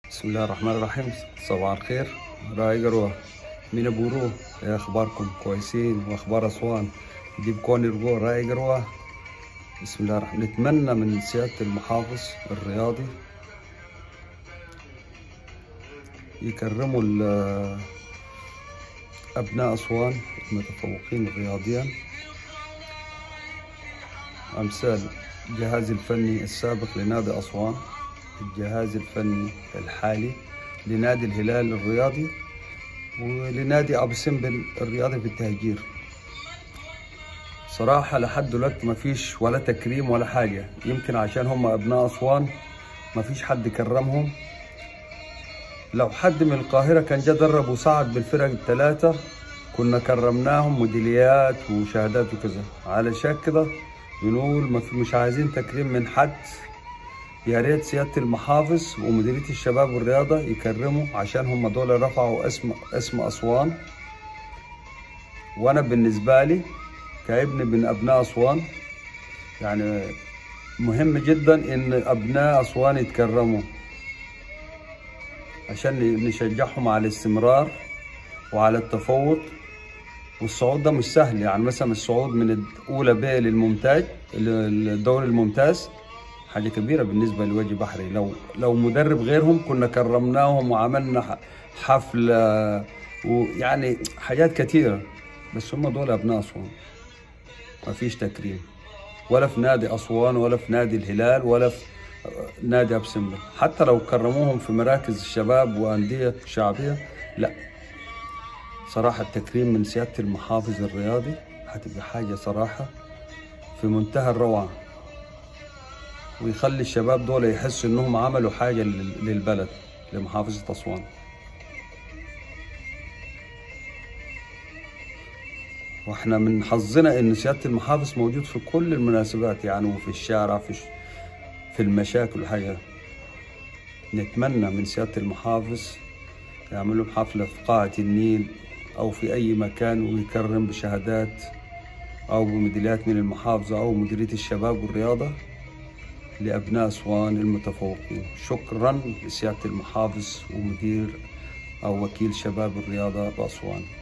بسم الله الرحمن الرحيم صباح الخير راي قروة من أبورو يا أخباركم كويسين وأخبار أسوان دي بكون يرجو راي قروة بسم الله الرحمن نتمنى من سيادة المحافظ الرياضي يكرموا ال- أبناء أسوان المتفوقين رياضيا أمثال الجهاز الفني السابق لنادي أسوان الجهاز الفني الحالي لنادي الهلال الرياضي ولنادي أبو سمبل الرياضي في التهجير صراحة لحد دلوقتي ما فيش ولا تكريم ولا حاجة يمكن عشان هم أبناء أسوان ما فيش حد كرمهم لو حد من القاهرة كان جا درب وصعد بالفرق الثلاثة كنا كرمناهم ميداليات وشهادات وكذا علشان كده بنقول ما في مش عايزين تكريم من حد يا ريت سيادة المحافظ ومديرية الشباب والرياضة يكرموا عشان هم دول رفعوا اسم اسم أسوان وأنا بالنسبة لي كابن من أبناء أسوان يعني مهم جدا إن أبناء أسوان يتكرموا عشان نشجعهم على الاستمرار وعلى التفوق والصعود ده مش سهل يعني مثلا الصعود من الأولى ب للممتاز الدوري الممتاز حاجة كبيرة بالنسبة لوجه بحري لو لو مدرب غيرهم كنا كرمناهم وعملنا ح- حفلة ويعني حاجات كتيرة بس هم دول أبناء أسوان ما فيش تكريم ولا في نادي أسوان ولا في نادي الهلال ولا في نادي أبو سمبل حتى لو كرموهم في مراكز الشباب وأندية شعبية لا صراحة التكريم من سيادة المحافظ الرياضي هتبقى حاجة صراحة في منتهى الروعة ويخلي الشباب دول يحسوا انهم عملوا حاجة لل- للبلد لمحافظة أسوان واحنا من حظنا ان سيادة المحافظ موجود في كل المناسبات يعني وفي الشارع في الش- في المشاكل وحاجة نتمنى من سيادة المحافظ يعملوا حفلة في قاعة النيل أو في أي مكان ويكرم بشهادات أو بميداليات من المحافظة أو مديرية الشباب والرياضة لأبناء أسوان المتفوقين شكرا لسيادة المحافظ ومدير أو وكيل شباب الرياضة بأسوان